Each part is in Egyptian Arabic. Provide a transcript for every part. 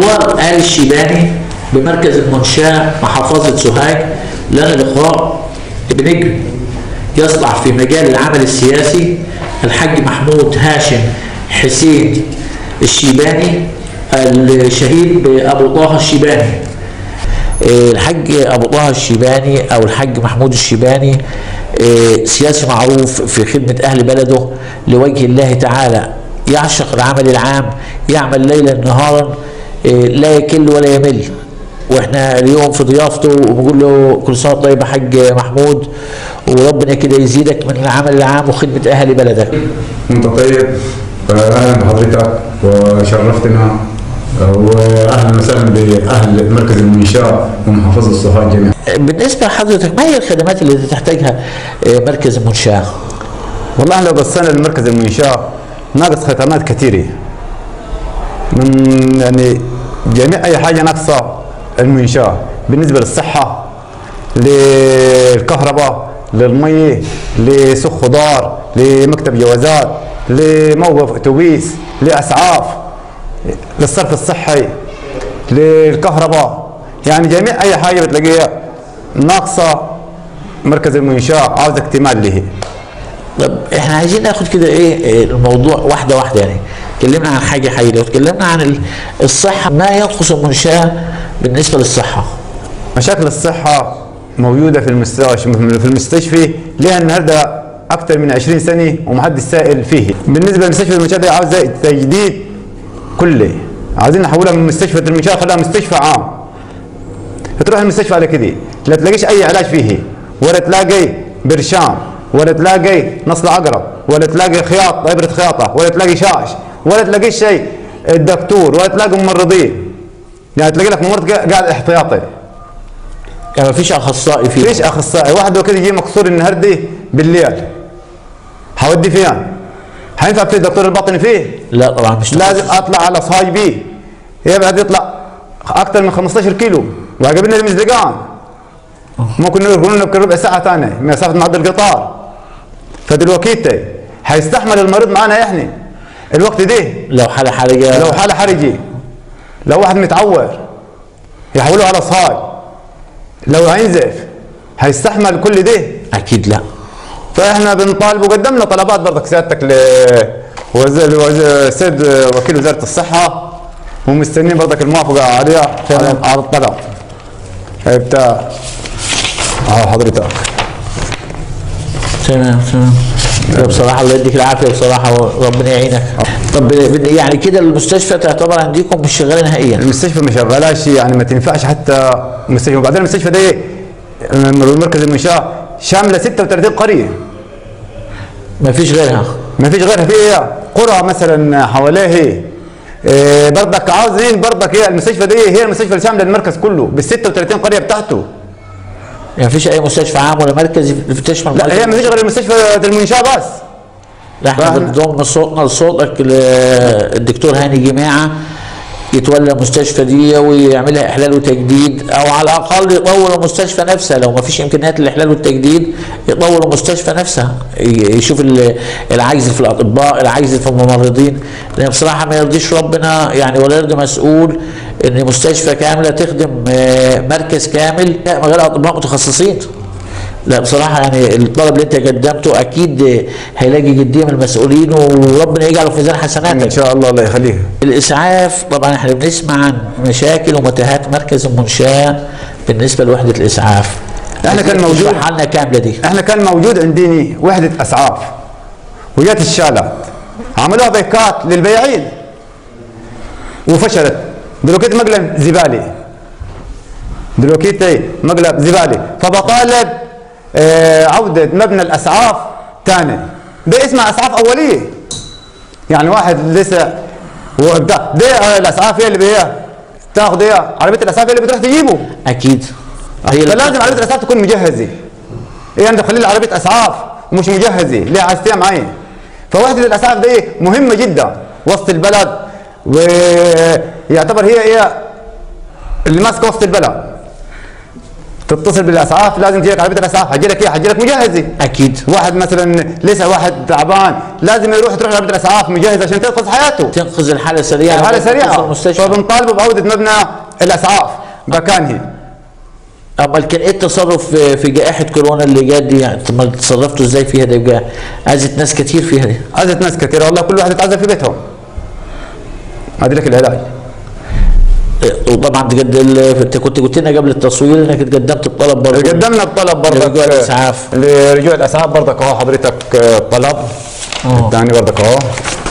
بجوار آل الشيباني بمركز المنشاة محافظة سوهاج لنا لقاء بنجم يصلح في مجال العمل السياسي الحاج محمود هاشم حسين الشيباني الشهيد بأبو طه الشيباني آه، الحاج ابو طه الشيباني او الحاج محمود الشيباني آه، سياسي معروف في خدمه اهل بلده لوجه الله تعالى يعشق العمل العام يعمل ليلا نهارا آه، لا يكل ولا يمل واحنا اليوم في ضيافته وبنقول له كل سنه وأنت طيب يا حاج محمود وربنا كده يزيدك من العمل العام وخدمه اهل بلدك انت طيب اهلا بحضرتك وشرفتنا واهلا وسهلا باهل مركز المنشاه ومحافظه الصهاج جميعا. بالنسبه لحضرتك ما هي الخدمات اللي تحتاجها آه، مركز المنشاه؟ والله لو بصينا لمركز المنشاه ناقص خدمات كثيره من يعني جميع اي حاجه ناقصه المنشاه بالنسبه للصحه للكهرباء للميه لسوق خضار لمكتب جوازات لموقف اتوبيس لاسعاف للصرف الصحي للكهرباء يعني جميع اي حاجه بتلاقيها ناقصه مركز المنشاه عاوز اكتمال له طب احنا عايزين ناخد كده ايه إيه الموضوع واحده واحده يعني اتكلمنا عن حاجه حقيقيه لو اتكلمنا عن ال- الصحه ما ينقص المنشاه بالنسبه للصحه مشاكل الصحة موجودة في المستشفى في المستشفى لها النهارده أكثر من 20 سنة ومحدش سائل فيه. بالنسبة لمستشفى المنشاة دي عاوزة تجديد كلي. عاوزين نحولها من مستشفى المنشاة خليها مستشفى عام. تروح المستشفى على كده لا تلاقيش أي علاج فيه ولا تلاقي برشام ولا تلاقي نصل عقرب ولا تلاقي خياط إبرة خياطة ولا تلاقي شاش ولا تلاقي شيء الدكتور ولا تلاقي ممرضين. يعني تلاقي لك ممرض قاعد احتياطي. يعني ما فيش اخصائي فيه فيش اخصائي واحد كده يجي مكسور النهارده بالليل هودي فين؟ هينفع في الدكتور الباطني فيه؟ لا طبعا مش لازم اطلع على صهاج بيه يبعد يطلع اكثر من 15 كيلو وقابلنا المزدقان ممكن يكونوا يمكن ربع ساعه ثانيه مسافه معدل القطار فدلوقتي هيستحمل المريض معانا احنا الوقت ده لو حاله حرجه لو حاله حرجه لو واحد متعور يحولوه على صهاج لو هينزف هيستحمل كل ده اكيد لا فاحنا بنطالب وقدمنا طلبات برضك سيادتك ل وزير وزير- سيد وكيل وزاره الصحه ومستنيين برضك الموافقه عليها على على الطلب بتاع اهو حضرتك تمام تمام لا بصراحه الله يديك العافيه بصراحه وربنا يعينك طب ب- يعني كده المستشفى تعتبر عندكم مش شغاله نهائيا المستشفى ما شغالاش يعني ما تنفعش حتى مستشفى وبعدين المستشفى دي مركز المنشاه شامله 36 قريه ما فيش غيرها ما فيش غيرها في ايه قرى مثلا حواليه إيه برضك عاوزين برضك هي المستشفى دي هي المستشفى اللي شامله المركز كله بال 36 قريه بتاعته يعني ما فيش اي مستشفى عام ولا مركزي بتشمل لا هي ما فيش غير المستشفى المنشاه بس لا احنا فاحنا- بنضم صوتنا لصوتك ل- الدكتور هاني جماعه يتولى المستشفى دي ويعملها احلال وتجديد او على الاقل يطور المستشفى نفسها لو ما فيش امكانيات للاحلال والتجديد يطور المستشفى نفسها ي- يشوف ال- العجز في الاطباء العجز في الممرضين لان بصراحه ما يرضيش ربنا يعني ولا يرضي مسؤول ان مستشفى كامله تخدم آه، مركز كامل من غير اطباء متخصصين لا بصراحة يعني الطلب اللي انت قدمته اكيد هيلاقي جدية من المسؤولين وربنا يجعله في ميزان ان حسناتك شاء الله الله يخليك الاسعاف طبعا احنا بنسمع عن مشاكل ومتاهات مركز المنشاة بالنسبة لوحدة الاسعاف احنا كان موجود. اشرحها لنا كاملة دي احنا كان موجود عندنا وحده اسعاف وجات الشالات عملوها بايكات للبياعين وفشلت دلوقتي مقلب زبالي دلوقتي مقلب زبالي فبطالب آه عوده مبنى الاسعاف ثاني ده اسمها اسعاف اوليه يعني واحد لسه وده ده آه، الاسعاف هي اللي بيها تاخذ ايه عربيه الاسعاف هي اللي بتروح تجيبه اكيد هي اللي فلازم عربيه الاسعاف تكون مجهزه ايه انت خلي لي عربيه اسعاف ومش مجهزه ليه عايز تعمل معي فوحده الاسعاف دي مهمه جدا وسط البلد ويعتبر هي هي اللي ماسكه وسط البلد تتصل بالاسعاف لازم تجيك عربيه الاسعاف هجي لك ايه هجي لك مجهزه اكيد واحد مثلا لسه واحد تعبان لازم يروح تروح لعربيه الاسعاف مجهز عشان تنقذ حياته تنقذ الحاله سريعه الحاله توصل سريعه المستشفى فبنطالبوا بعوده مبنى الاسعاف مكانه امال كان ايه التصرف في- في جائحه كورونا اللي جت دي يعني طب ما تصرفتوا ازاي فيها دي بقى اذت ناس كتير فيها دي عزت ناس كثيره والله كل واحد يتعذب في بيتهم هذه لك العلاج إيه، وطبعا تقد ال- انت كنت قلت لنا قبل التصوير انك قدمت الطلب برضه قدمنا الطلب برضك لرجوع الإسعاف. لرجوع الاسعاف برضك اهو حضرتك آه، طلب آه. الثاني برضك اهو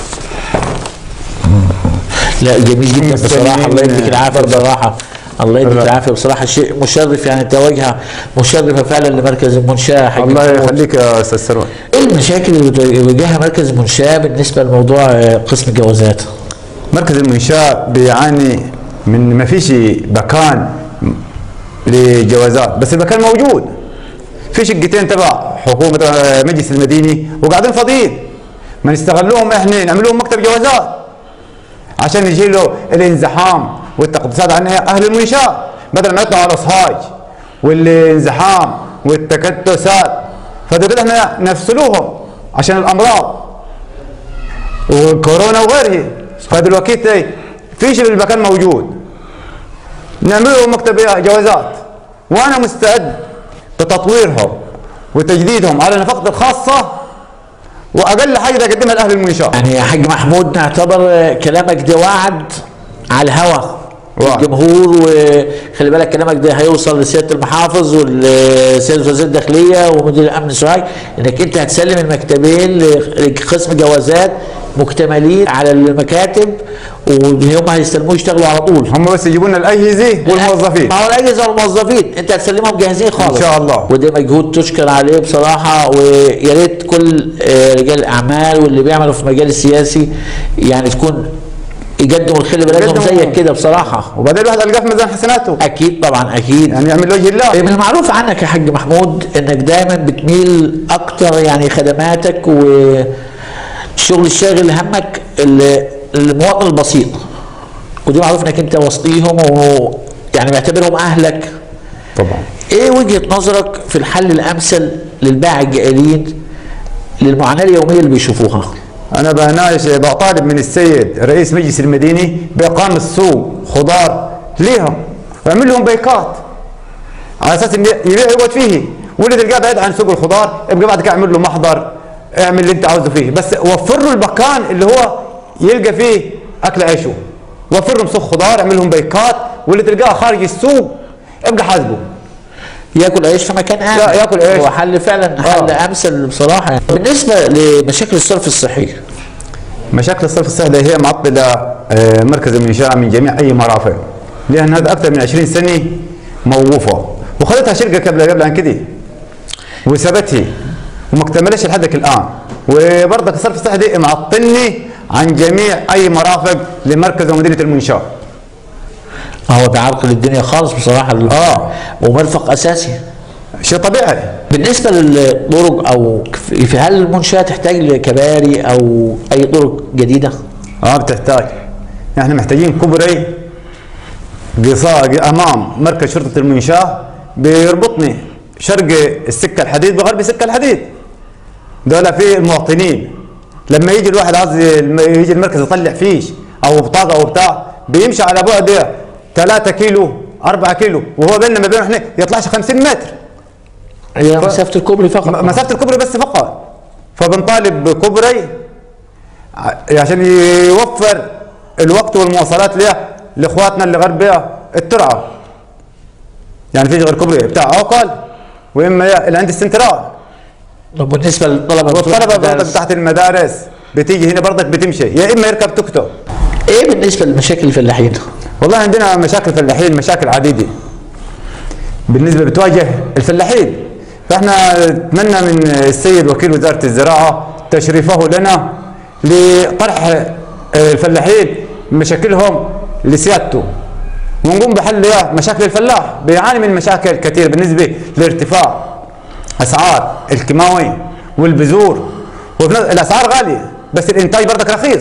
لا جميل جدا بصراحه الله مستنيين يديك العافيه برضه. بصراحه الله يديك لا. العافيه بصراحه شيء مشرف يعني تواجهه مشرفه فعلا لمركز المنشاه حاج الله محمود. يخليك يا استاذ سروان ايه المشاكل اللي بيواجهها مركز المنشاه بالنسبه لموضوع آه، قسم الجوازات؟ مركز المنشاة بيعاني من ما فيش مكان لجوازات بس المكان موجود في شقتين تبع حكومة آه، مجلس المديني وقاعدين فاضيين ما نستغلوهم احنا نعمل لهم مكتب جوازات عشان يشيلوا الانزحام والتقديسات عن اهل المنشاة بدل ما يطلعوا على الاصهاج والانزحام والتكدسات فدول احنا نفصلوهم عشان الامراض وكورونا وغيره فدلوقتي فيش المكان موجود نعمل له مكتب جوازات وانا مستعد بتطويرهم وتجديدهم على نفقتي الخاصه واقل حاجه اقدمها لاهل المنشاه يعني يا حاج محمود نعتبر آه، كلامك ده وعد على الهوا وعد. الجمهور وخلي بالك كلامك ده هيوصل لسياده المحافظ والسيد وزير الداخليه ومدير الامن سوهاج انك انت هتسلم المكتبين لقسم جوازات مكتملين على المكاتب وهم هيستلموه يشتغلوا على طول هم بس يجيبوا لنا الاجهزه والموظفين ما هو الاجهزه والموظفين انت هتسلمهم جاهزين خالص إن شاء الله. وده مجهود تشكر عليه بصراحه ويا ريت كل آه، رجال الاعمال واللي بيعملوا في المجال السياسي يعني تكون يقدموا الخير لبلدهم يقدموا. زيك كده بصراحه وبعدين الواحد القاه في ميزان حسناته اكيد طبعا اكيد يعني يعمل وجه الله من المعروف عنك يا حاج محمود انك دايما بتميل اكتر يعني خدماتك والشغل الشاغل همك ال- المواطن البسيط ودي معروف انك انت وسطيهم ويعني معتبرهم اهلك طبعا ايه وجهة نظرك في الحل الامثل للباعة الجائلين للمعاناة اليومية اللي بيشوفوها انا بناقش بطالب من السيد رئيس مجلس المديني باقامه سوق خضار ليهم واعمل لهم بيكات على اساس ان يبيع يقعد فيه واللي تلقاه بعيد عن سوق الخضار يبقى بعد كده اعمل له محضر اعمل اللي انت عاوزه فيه بس وفر له المكان اللي هو يلقى فيه اكل عيشه وفر لهم سوق خضار اعمل لهم بيكات واللي تلقاه خارج السوق ابقى حاسبه ياكل عيش في مكان امن لا، ياكل عيش. هو حل فعلا حل آه. امثل بصراحة يعني. بالنسبة لمشاكل الصرف الصحي مشاكل الصرف الصحي هي معطلة آه، مركز المنشاة من جميع أي مرافق لأن هذا أكثر من 20 سنة موقوفة وخذتها شركة قبل قبل عن كده وثبتها وما اكتملش لحدك الآن وبرضك الصرف الصحي دي معطلني عن جميع أي مرافق لمركز ومدينة المنشاة هو بيعرقل الدنيا خالص بصراحة آه. ومرفق اساسي شيء طبيعي بالنسبة للطرق او في هل المنشأة تحتاج لكباري او اي طرق جديدة؟ اه بتحتاج احنا محتاجين كوبري قصا امام مركز شرطه المنشاه بيربطني شرق السكه الحديد بغرب السكه الحديد دول في المواطنين لما يجي الواحد عاوز الم- يجي المركز يطلع فيش او بطاقه او بتاع بيمشي على بعد 3 كيلو 4 كيلو وهو بيننا ما بينه احنا يطلعش 50 متر هي مسافة الكوبري فقط م- مسافه الكوبري بس فقط فبنطالب بكوبري ع- عشان يوفر الوقت والمواصلات ليه لاخواتنا اللي غرب الترعه يعني فيش غير كوبري بتاع عوقل واما اللي عند السنترال طب بالنسبة للطلبة والطلبه بتوع برضك المدارس، تحت المدارس بتيجي هنا برضك بتمشي يا اما يركب توك توك ايه بالنسبة لمشاكل الفلاحين؟ والله عندنا مشاكل فلاحين مشاكل عديده بالنسبه بتواجه الفلاحين فاحنا نتمنى من السيد وكيل وزاره الزراعه تشريفه لنا لطرح الفلاحين مشاكلهم لسيادته ونقوم بحل مشاكل الفلاح بيعاني من مشاكل كثير بالنسبه لارتفاع اسعار الكيماوي والبذور وفي نفس- الاسعار غاليه بس الانتاج برضك رخيص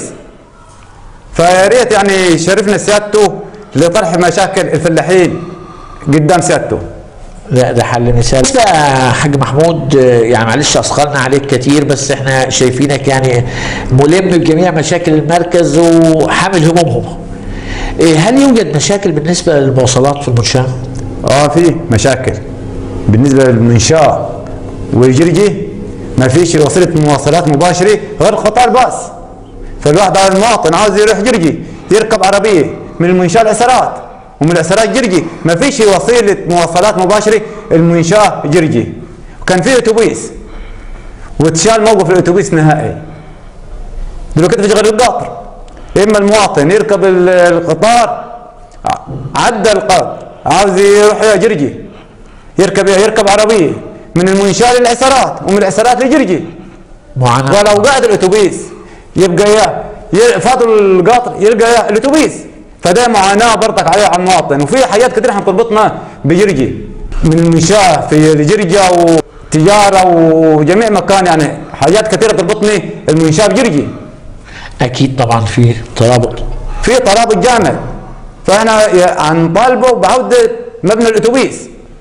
فيا ريت يعني يشرفنا سيادته لطرح مشاكل الفلاحين قدام سيادته لا ده حل مثال بالنسبة يا حاج محمود آه، يعني معلش اثقلنا عليك كتير بس احنا شايفينك يعني ملم بجميع مشاكل المركز وحامل همومهم إيه، هل يوجد مشاكل بالنسبة للمواصلات في المنشأة؟ اه في مشاكل بالنسبه للمنشاه والجرجي ما فيش وسيله مواصلات مباشره غير قطار باص فالواحد على المواطن عاوز يروح جرجي يركب عربيه من المنشاه الاسرات ومن الاسرات جرجي ما فيش وسيله مواصلات مباشره المنشاه جرجي وكان في اتوبيس واتشال موقف الاتوبيس نهائي دلوقتي فيش غير القطر اما المواطن يركب ال- القطار عدى القطر عاوز يروح جرجي يركب يركب عربيه من المنشاه للعسارات ومن العسارات لجرجي معاناة ولو قاعد الاتوبيس يبقى يا ي- فاضل القطر يلقى يا الاتوبيس فده معاناه برضك عليه على المواطن وفي حاجات كتير حتربطنا بجرجي من المنشاه في الجرجة وتجاره وجميع مكان يعني حاجات كثيره تربطني المنشاه بجرجي اكيد طبعا في ترابط في ترابط جامد فاحنا ي- هنطالبه بعوده مبنى الاتوبيس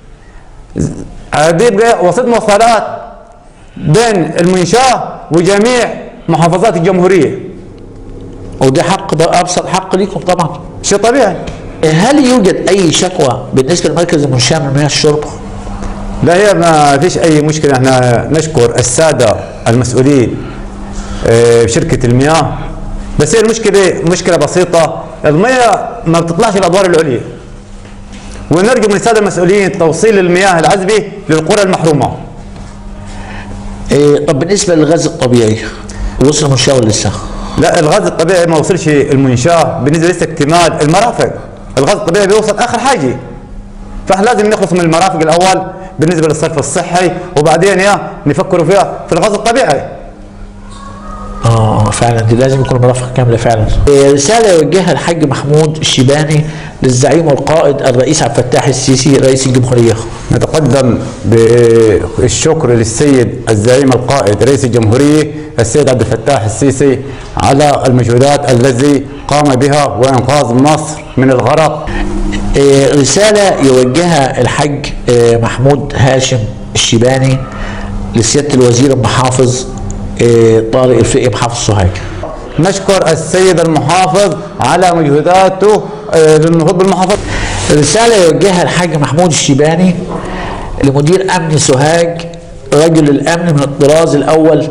بيبقى وسيط مواصلات بين المنشاه وجميع محافظات الجمهوريه وده حق ده ابسط حق ليكم طبعا شيء طبيعي هل يوجد اي شكوى بالنسبه لمركز المنشاه من مياه الشرب؟ لا هي ما فيش اي مشكله احنا نشكر الساده المسؤولين آه، بشركه المياه بس هي المشكله مشكله بسيطه المياه ما بتطلعش الادوار العليا ونرجو من الساده المسؤولين توصيل المياه العذبه للقرى المحرومه إيه طب بالنسبه للغاز الطبيعي وصل المنشاه ولا لسه؟ لا الغاز الطبيعي ما وصلش المنشاه بالنسبه لسه اكتمال المرافق الغاز الطبيعي بيوصل اخر حاجه فاحنا لازم نخلص من المرافق الاول بالنسبه للصرف الصحي وبعدين يا نفكروا فيها في الغاز الطبيعي اه فعلا دي لازم يكون مرافق كامله فعلا. إيه رساله يوجهها الحاج محمود الشيباني للزعيم والقائد الرئيس عبد الفتاح السيسي رئيس الجمهوريه. نتقدم بالشكر للسيد الزعيم القائد رئيس الجمهورية السيد عبد الفتاح السيسي على المجهودات التي قام بها وإنقاذ مصر من الغرق إيه رساله يوجهها الحاج إيه محمود هاشم الشيباني لسياده الوزير المحافظ إيه طارق الفقي محافظ سوهاج. نشكر السيد المحافظ على مجهوداته آه، للنهوض بالمحافظة رسالة يوجهها الحاج محمود الشيباني لمدير أمن سوهاج رجل الأمن من الطراز الأول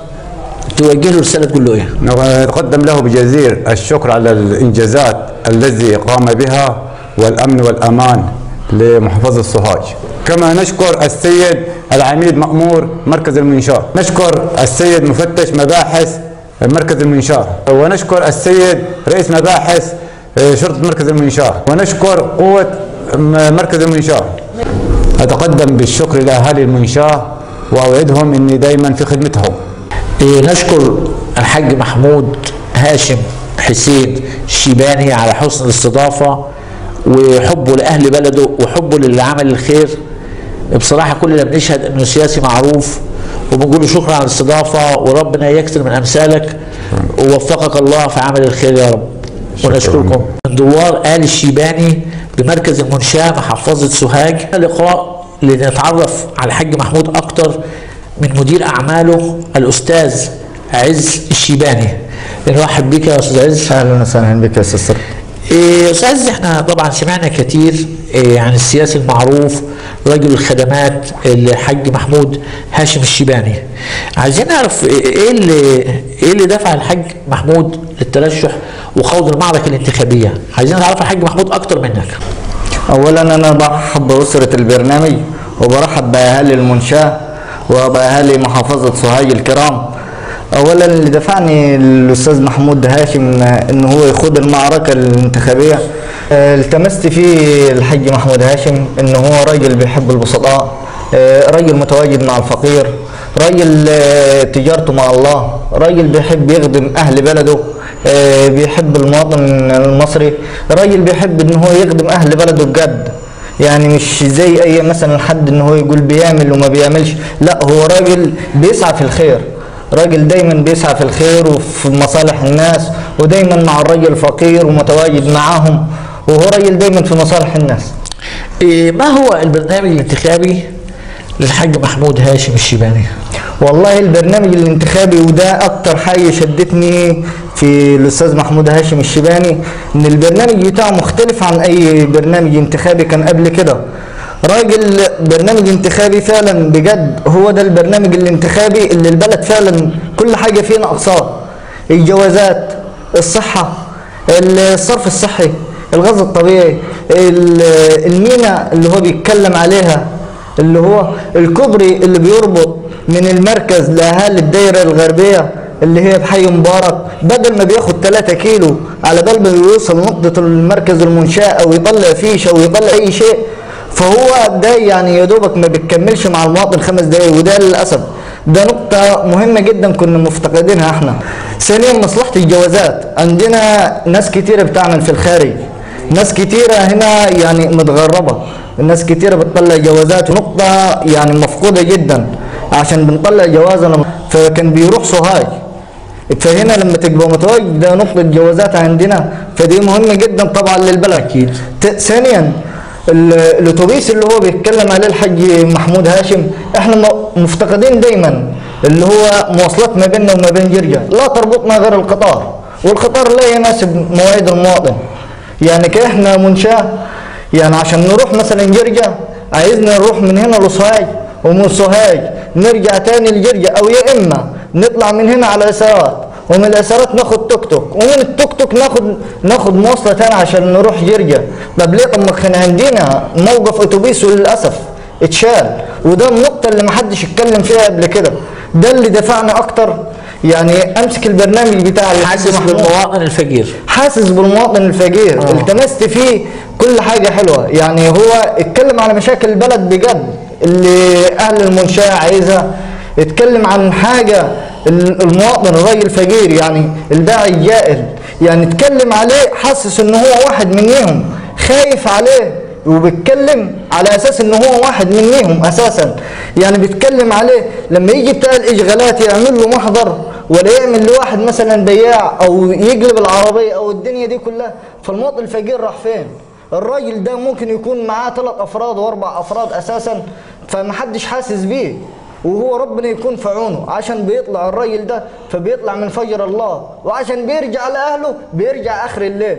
توجه له رسالة تقول له إيه؟ نتقدم له بجزير الشكر على الإنجازات التي قام بها والأمن والأمان لمحافظة سوهاج كما نشكر السيد العميد مأمور مركز المنشاة نشكر السيد مفتش مباحث مركز المنشاة ونشكر السيد رئيس مباحث آه، شرطة مركز المنشاة ونشكر قوة م- مركز المنشاة أتقدم بالشكر لأهالي المنشاة وأوعدهم أني دائما في خدمتهم إيه نشكر الحاج محمود هاشم حسين الشيباني على حسن الاستضافة وحبه لأهل بلده وحبه للعمل الخير بصراحة كلنا بنشهد انه سياسي معروف وبنقول له شكرا على الاستضافة وربنا يكثر من امثالك ووفقك الله في عمل الخير يا رب ونشكركم من دوار آل الشيباني بمركز المنشاة محافظة سوهاج لقاء لنتعرف على الحاج محمود أكتر من مدير أعماله الأستاذ عز الشيباني نرحب بك يا أستاذ عز اهلا وسهلا بك يا استاذ سر إيه، يا استاذ احنا طبعا سمعنا كتير إيه، عن السياسي المعروف رجل الخدمات الحاج محمود هاشم الشيباني عايزين نعرف ايه إيه اللي ايه اللي دفع الحاج محمود للترشح وخوض المعركه الانتخابيه عايزين نعرف الحاج محمود اكتر منك اولا انا برحب باسره البرنامج وبرحب باهالي المنشاه وباهالي محافظه سوهاج الكرام اولا اللي دفعني الاستاذ محمود هاشم ان هو يخوض المعركه الانتخابيه آه، التمست فيه الحاج محمود هاشم ان هو راجل بيحب البسطاء آه، راجل متواجد مع الفقير راجل آه، تجارته مع الله راجل بيحب يخدم اهل بلده آه، بيحب المواطن المصري راجل بيحب ان هو يخدم اهل بلده بجد يعني مش زي اي مثلا حد ان هو يقول بيعمل وما بيعملش لا هو راجل بيسعى في الخير راجل دايما بيسعى في الخير وفي مصالح الناس ودايما مع الراجل الفقير ومتواجد معاهم وهو راجل دايما في مصالح الناس إيه ما هو البرنامج الانتخابي للحاج محمود هاشم الشيباني؟ والله البرنامج الانتخابي وده اكتر حاجه شدتني في الاستاذ محمود هاشم الشيباني ان البرنامج بتاعه مختلف عن اي برنامج انتخابي كان قبل كده راجل برنامج انتخابي فعلا بجد هو ده البرنامج الانتخابي اللي البلد فعلا كل حاجه فيه ناقصاه الجوازات الصحه الصرف الصحي الغاز الطبيعي ال- المينا اللي هو بيتكلم عليها اللي هو الكوبري اللي بيربط من المركز لاهالي الدايره الغربيه اللي هي بحي مبارك بدل ما بياخد 3 كيلو على بال ما يوصل نقطه المركز المنشاه او يطلع فيش او يطلع اي شيء فهو ده يعني يا دوبك ما بتكملش مع المواطن خمس دقايق وده للاسف ده نقطة مهمة جدا كنا مفتقدينها احنا. ثانيا مصلحة الجوازات، عندنا ناس كتيرة بتعمل في الخارج. ناس كتيرة هنا يعني متغربة. الناس كتيرة بتطلع جوازات ونقطة يعني مفقودة جدا عشان بنطلع جوازنا فكان بيروح سوهاج. فهنا لما تبقى متواجد ده نقطة جوازات عندنا فدي مهمة جدا طبعا للبلد. أكيد. ت- ثانيا ال- الاتوبيس اللي هو بيتكلم عليه الحاج محمود هاشم احنا م- مفتقدين دايما اللي هو مواصلات ما بيننا وما بين جرجا لا تربطنا غير القطار والقطار لا يناسب مواعيد المواطن يعني كاحنا منشاه يعني عشان نروح مثلا جرجا عايزنا نروح من هنا لسوهاج ومن سوهاج نرجع تاني لجرجا او يا اما نطلع من هنا على اسارات ومن الاسارات ناخد توك توك ومن التوك توك ناخد ناخد مواصله تاني عشان نروح جرجا طب ليه طب ما كان عندنا موقف اتوبيس وللاسف اتشال وده النقطه اللي محدش اتكلم فيها قبل كده ده اللي دفعنا اكتر يعني امسك البرنامج بتاع الحاج حاسس محمود. بالمواطن الفقير حاسس بالمواطن الفقير آه. التمست فيه كل حاجة حلوة يعني هو اتكلم على مشاكل البلد بجد اللي أهل المنشاة عايزها اتكلم عن حاجة ال- المواطن الراجل الفقير يعني الباعي الجائل يعني اتكلم عليه حاسس ان هو واحد منهم خايف عليه وبيتكلم على اساس ان هو واحد منهم اساسا يعني بيتكلم عليه لما يجي بتاع الاشغالات يعمل له محضر ولا يعمل لواحد مثلا بياع او يقلب العربيه او الدنيا دي كلها فالمواطن الفقير راح فين؟ الراجل ده ممكن يكون معاه ثلاث افراد واربع افراد اساسا فمحدش حاسس بيه وهو ربنا يكون في عونه عشان بيطلع الراجل ده فبيطلع من فجر الله وعشان بيرجع لاهله بيرجع اخر الليل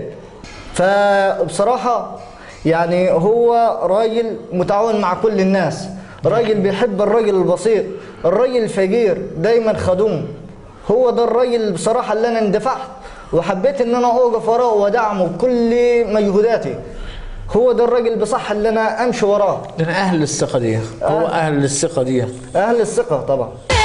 فبصراحه يعني هو راجل متعاون مع كل الناس راجل بيحب الراجل البسيط الراجل الفقير دايما خدوم هو ده الراجل بصراحة اللي أنا اندفعت وحبيت إن أنا أوقف وراه وأدعمه بكل مجهوداتي هو ده الراجل بصح اللي أنا أمشي وراه من أهل الثقة دي هو أهل الثقة دي أهل الثقة طبعا